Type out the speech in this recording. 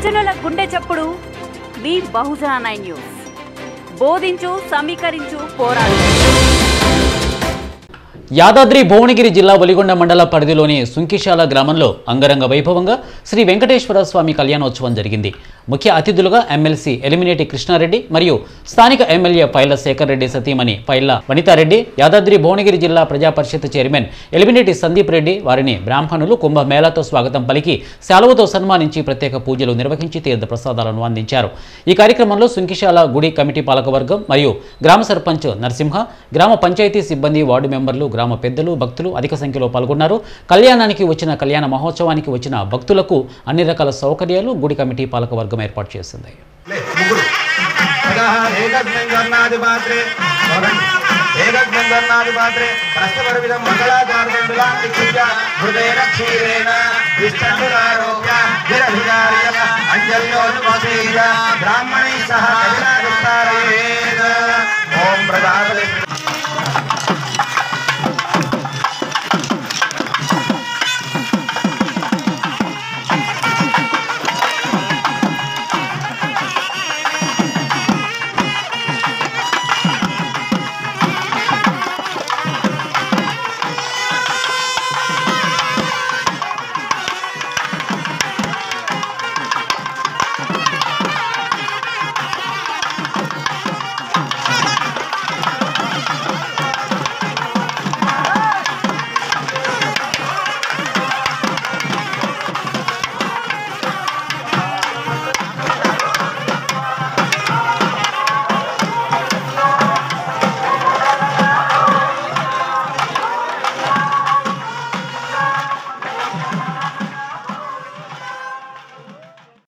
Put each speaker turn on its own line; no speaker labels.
బహుజనుల గుండె చప్పుడు మీ బహుజన నైన్ న్యూస్ బోధించు సమీకరించు పోరాడు
యాదాద్రి భువనగిరి జిల్లా ఒలిగొండ మండల పరిధిలోని సుంకిశాల గ్రామంలో అంగరంగ వైభవంగా శ్రీ వెంకటేశ్వర స్వామి కళ్యాణోత్సవం జరిగింది ముఖ్య అతిథులుగా ఎమ్మెల్సీ ఎలిమినేటి కృష్ణారెడ్డి మరియు స్థానిక ఎమ్మెల్యే పైల శేఖర్ రెడ్డి సతీమణి పైల వనితారెడ్డి యాదాద్రి భువనగిరి జిల్లా ప్రజా పరిషత్ చైర్మన్ ఎలిమినేటి సందీప్ రెడ్డి వారిని బ్రాహ్మణులు కుంభమేళాతో స్వాగతం పలికి సెలవుతో సన్మానించి ప్రత్యేక పూజలు నిర్వహించి తీర్థ ప్రసాదాలను అందించారు ఈ కార్యక్రమంలో సుంకిశాల గుడి కమిటీ పాలకవర్గం మరియు గ్రామ సర్పంచ్ నరసింహ గ్రామ పంచాయతీ సిబ్బంది వార్డు మెంబర్లు గ్రామ పెద్దలు భక్తులు అధిక సంఖ్యలో పాల్గొన్నారు కళ్యాణానికి వచ్చిన కళ్యాణ మహోత్సవానికి వచ్చిన భక్తులకు అన్ని రకాల సౌకర్యాలు గుడి కమిటీ పాలకవర్గం ఏర్పాటు చేసింది
లే, ముగ్గురు తదః ఏకస్మిన్ స్వర్ణాదిపాత్రే భవంతి. ఏకస్మిన్ స్వర్ణాదిపాత్రే కష్టపరిమిదం మంగళాచారులాంటి పూజ హృదయన క్షీరేణ విష్టండురారోగ్య విరభిచార్య అంజల్యోనుపసీయ బ్రాహ్మణై సహ కవినా విస్తారయేత్ ఓం ప్రజాపతి